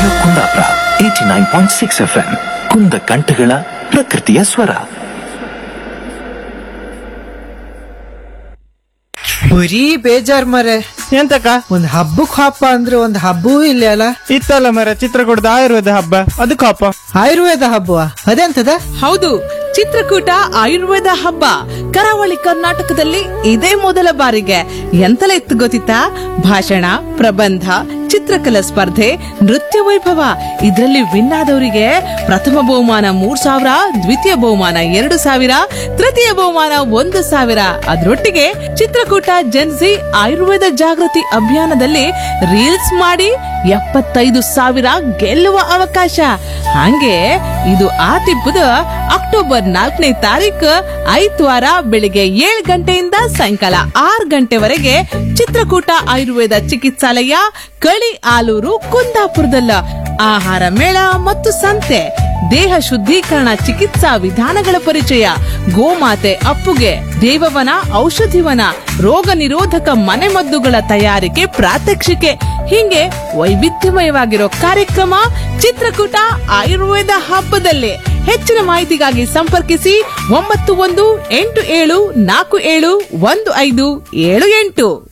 radio Kundapura eighty nine point six F M ಕುಂದ ಕಂಠಗಳ ಪ್ರಕೃತಿಯ ಸ್ವರ ಬರೀ ಬೇಜಾರ್ ಮರೆ ಎಂತಕ್ಕ ಒಂದ್ ಹಬ್ಬಕ್ ಹಬ್ಬ ಅಂದ್ರೆ ಒಂದ್ ಹಬ್ಬವೂ ಇಲ್ಲ ಅಲ್ಲ ಇತ್ತಲ್ಲ ಮರ ಚಿತ್ರಕೂಟದ ಆಯುರ್ವೇದ ಹಬ್ಬ ಅದಕ್ಕೆ ಹಬ್ಬ ಆಯುರ್ವೇದ ಹಬ್ಬ ಅದೆಂತದ ಹೌದು ಚಿತ್ರಕೂಟ ಆಯುರ್ವೇದ ಹಬ್ಬ ಕರಾವಳಿ ಕರ್ನಾಟಕದಲ್ಲಿ ಇದೇ ಮೊದಲ ಬಾರಿಗೆ ಎಂತಲೇ ಇತ್ತು ಗೊತ್ತಿತ್ತಾ ಭಾಷಣ ಪ್ರಬಂಧ ಚಿತ್ರಕಲಾ ಸ್ಪರ್ಧೆ ನೃತ್ಯ ವೈಭವ ಇದರಲ್ಲಿ ವಿನ್ ಆದವರಿಗೆ ಪ್ರಥಮ ಬಹುಮಾನ ಮೂರ್ ಸಾವಿರ ದ್ವಿತೀಯ ಬಹುಮಾನ ಎರಡು ಸಾವಿರ ತೃತೀಯ ಬಹುಮಾನ ಒಂದು ಸಾವಿರ ಅದರೊಟ್ಟಿಗೆ ಚಿತ್ರಕೂಟ ಜನ್ಸಿ ಆಯುರ್ವೇದ ಜಾಗೃತಿ ಅಭಿಯಾನದಲ್ಲಿ ರೀಲ್ಸ್ ಮಾಡಿ ಎಪ್ಪತ್ತೈದು ಸಾವಿರ ಗೆಲ್ಲುವ ಅವಕಾಶ ಹಂಗೆ ಇದು ಆತಿಬ್ಬದ ಅಕ್ಟೋಬರ್ ನಾಲ್ಕನೇ ತಾರೀಕು ಐದ್ವಾರ ಬೆಳಿಗ್ಗೆ ಏಳು ಗಂಟೆಯಿಂದ ಸಾಯಂಕಾಲ ಆರು ಗಂಟೆವರೆಗೆ ಚಿತ್ರಕೂಟ ಆಯುರ್ವೇದ ಚಿಕಿತ್ಸಾಲಯ ಕಳಿ ಆಲೂರು ಕುಂದಾಪುರದಲ್ಲ ಆಹಾರ ಮೇಳ ಮತ್ತು ಸಂತೆ ದೇಹ ಶುದ್ಧೀಕರಣ ಚಿಕಿತ್ಸಾ ವಿಧಾನಗಳ ಪರಿಚಯ ಗೋಮಾತೆ ಅಪ್ಪುಗೆ ದೇವವನ ಔಷಧಿವನ ರೋಗ ನಿರೋಧಕ ಮನೆಮದ್ದುಗಳ ತಯಾರಿಕೆ ಪ್ರಾತ್ಯಕ್ಷಿಕೆ ಹೀಗೆ ವೈವಿಧ್ಯಮಯವಾಗಿರೋ ಕಾರ್ಯಕ್ರಮ ಚಿತ್ರಕೂಟ ಆಯುರ್ವೇದ ಹಬ್ಬದಲ್ಲಿ ಹೆಚ್ಚಿನ ಮಾಹಿತಿಗಾಗಿ ಸಂಪರ್ಕಿಸಿ ಒಂಬತ್ತು ಒಂದು ಎಂಟು ಏಳು ನಾಲ್ಕು ಏಳು ಒಂದು ಐದು ಏಳು ಎಂಟು